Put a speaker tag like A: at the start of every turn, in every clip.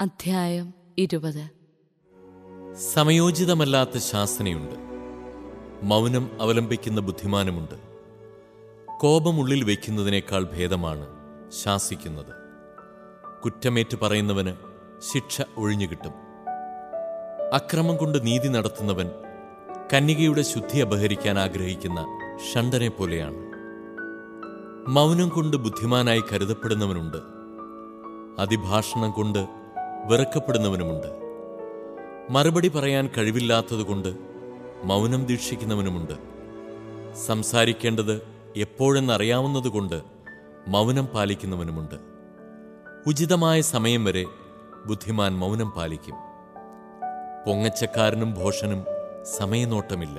A: അധ്യായം ഇരുപത്
B: സമയോചിതമല്ലാത്ത ശാസനയുണ്ട് മൗനം അവലംബിക്കുന്ന ബുദ്ധിമാനുമുണ്ട് കോപമുള്ളിൽ വയ്ക്കുന്നതിനേക്കാൾ ഭേദമാണ് ശാസിക്കുന്നത് കുറ്റമേറ്റ് പറയുന്നവന് ശിക്ഷ ഒഴിഞ്ഞുകിട്ടും അക്രമം കൊണ്ട് നീതി നടത്തുന്നവൻ കന്യകയുടെ ശുദ്ധി അപഹരിക്കാൻ ആഗ്രഹിക്കുന്ന ഷണ്ടനെ പോലെയാണ് മൗനം കൊണ്ട് ബുദ്ധിമാനായി കരുതപ്പെടുന്നവനുണ്ട് അതിഭാഷണം കൊണ്ട് വെറുക്കപ്പെടുന്നവനുമുണ്ട് മറുപടി പറയാൻ കഴിവില്ലാത്തതുകൊണ്ട് മൗനം ദീക്ഷിക്കുന്നവനുമുണ്ട് സംസാരിക്കേണ്ടത് എപ്പോഴെന്നറിയാവുന്നതുകൊണ്ട് മൗനം പാലിക്കുന്നവനുമുണ്ട് ഉചിതമായ സമയം വരെ ബുദ്ധിമാൻ മൗനം പാലിക്കും പൊങ്ങച്ചക്കാരനും ഭോഷനും സമയനോട്ടമില്ല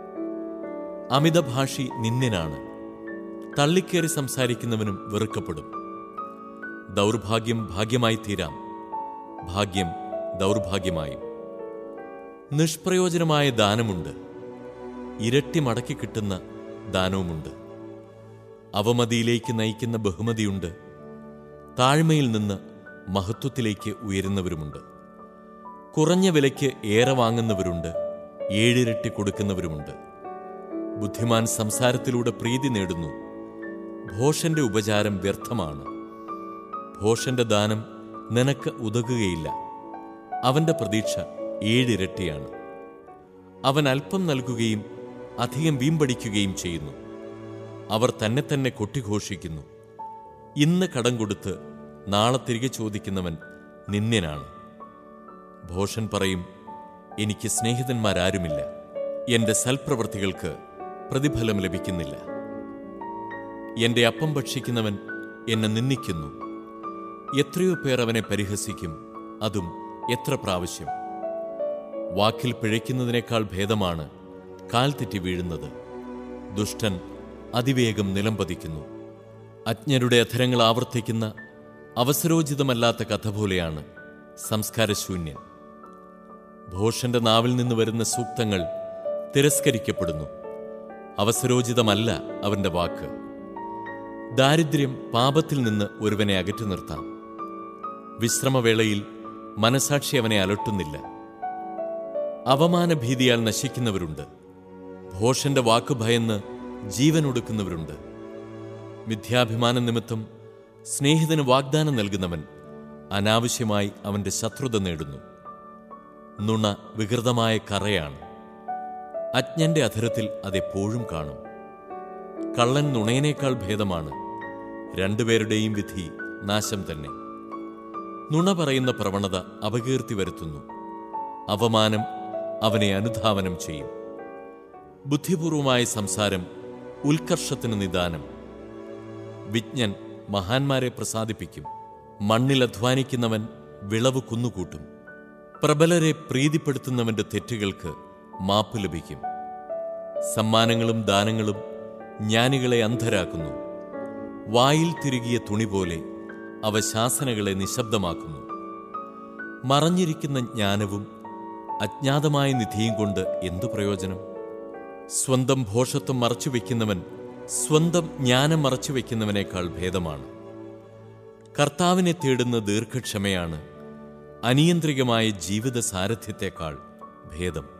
B: അമിതഭാഷി നിന്ദ്യനാണ് തള്ളിക്കേറി സംസാരിക്കുന്നവനും വെറുക്കപ്പെടും ദൗർഭാഗ്യം ഭാഗ്യമായി തീരാം ഭാഗ്യം ദൗർഭാഗ്യമായും നിഷ്പ്രയോജനമായ ദാനമുണ്ട് ഇരട്ടി മടക്കി കിട്ടുന്ന ദാനവുമുണ്ട് അവമതിയിലേക്ക് നയിക്കുന്ന ബഹുമതിയുണ്ട് താഴ്മയിൽ നിന്ന് മഹത്വത്തിലേക്ക് ഉയരുന്നവരുമുണ്ട് കുറഞ്ഞ വിലയ്ക്ക് ഏറെ വാങ്ങുന്നവരുണ്ട് ഏഴിരട്ടി കൊടുക്കുന്നവരുമുണ്ട് ബുദ്ധിമാൻ സംസാരത്തിലൂടെ പ്രീതി നേടുന്നു ഭോഷന്റെ ഉപചാരം വ്യർത്ഥമാണ് ഭോഷന്റെ ദാനം നിനക്ക് ഉതകുകയില്ല അവന്റെ പ്രതീക്ഷ ഏഴിരട്ടിയാണ് അവൻ അല്പം നൽകുകയും അധികം വീമ്പടിക്കുകയും ചെയ്യുന്നു അവർ തന്നെ തന്നെ കൊട്ടിഘോഷിക്കുന്നു ഇന്ന് കടം കൊടുത്ത് നാളെ തിരികെ ചോദിക്കുന്നവൻ നിന്ദ്യനാണ് ഭോഷൻ പറയും എനിക്ക് സ്നേഹിതന്മാരാരുമില്ല എന്റെ സൽപ്രവൃത്തികൾക്ക് പ്രതിഫലം ലഭിക്കുന്നില്ല എന്റെ അപ്പം ഭക്ഷിക്കുന്നവൻ എന്നെ നിന്ദിക്കുന്നു എത്രയോ പേർ അവനെ പരിഹസിക്കും അതും എത്ര പ്രാവശ്യം വാക്കിൽ പിഴയ്ക്കുന്നതിനേക്കാൾ ഭേദമാണ് കാൽ തെറ്റി വീഴുന്നത് ദുഷ്ടൻ അതിവേഗം നിലംപതിക്കുന്നു അജ്ഞരുടെ അധരങ്ങൾ ആവർത്തിക്കുന്ന അവസരോചിതമല്ലാത്ത കഥ പോലെയാണ് സംസ്കാരശൂന്യൻ ഭോഷന്റെ നാവിൽ നിന്ന് വരുന്ന സൂക്തങ്ങൾ തിരസ്കരിക്കപ്പെടുന്നു അവസരോചിതമല്ല അവന്റെ വാക്ക് ദാരിദ്ര്യം പാപത്തിൽ നിന്ന് ഒരുവനെ അകറ്റി നിർത്താം വിശ്രമവേളയിൽ മനസാക്ഷി അവനെ അലട്ടുന്നില്ല അവമാനഭീതിയാൽ നശിക്കുന്നവരുണ്ട് ഭോഷന്റെ വാക്കു ഭയന്ന് ജീവൻ ഒടുക്കുന്നവരുണ്ട് മിഥ്യാഭിമാന നിമിത്തം സ്നേഹിതന് വാഗ്ദാനം നൽകുന്നവൻ അനാവശ്യമായി അവന്റെ ശത്രുത നേടുന്നു നുണ വികൃതമായ കറയാണ് അജ്ഞന്റെ അധരത്തിൽ അതെപ്പോഴും കാണും കള്ളൻ നുണയനേക്കാൾ ഭേദമാണ് രണ്ടുപേരുടെയും വിധി നാശം തന്നെ നുണ പറയുന്ന പ്രവണത അപകീർത്തി വരുത്തുന്നു അവമാനം അവനെ അനുധാവനം ചെയ്യും ബുദ്ധിപൂർവമായ സംസാരം ഉത്കർഷത്തിന് നിദാനം വിജ്ഞൻ മഹാന്മാരെ പ്രസാദിപ്പിക്കും മണ്ണിൽ അധ്വാനിക്കുന്നവൻ വിളവ് കുന്നുകൂട്ടും പ്രബലരെ പ്രീതിപ്പെടുത്തുന്നവന്റെ തെറ്റുകൾക്ക് മാപ്പ് ലഭിക്കും സമ്മാനങ്ങളും ദാനങ്ങളും ജ്ഞാനികളെ അന്ധരാക്കുന്നു വായിൽ തിരുകിയ തുണി പോലെ അവ ശാസനകളെ നിശബ്ദമാക്കുന്നു മറഞ്ഞിരിക്കുന്ന ജ്ഞാനവും അജ്ഞാതമായ നിധിയും കൊണ്ട് എന്തു പ്രയോജനം സ്വന്തം ഭോഷത്വം മറച്ചുവെക്കുന്നവൻ സ്വന്തം ജ്ഞാനം മറച്ചുവെക്കുന്നവനേക്കാൾ ഭേദമാണ് കർത്താവിനെ തേടുന്ന ദീർഘക്ഷമയാണ് അനിയന്ത്രികമായ ജീവിത സാരഥ്യത്തെക്കാൾ ഭേദം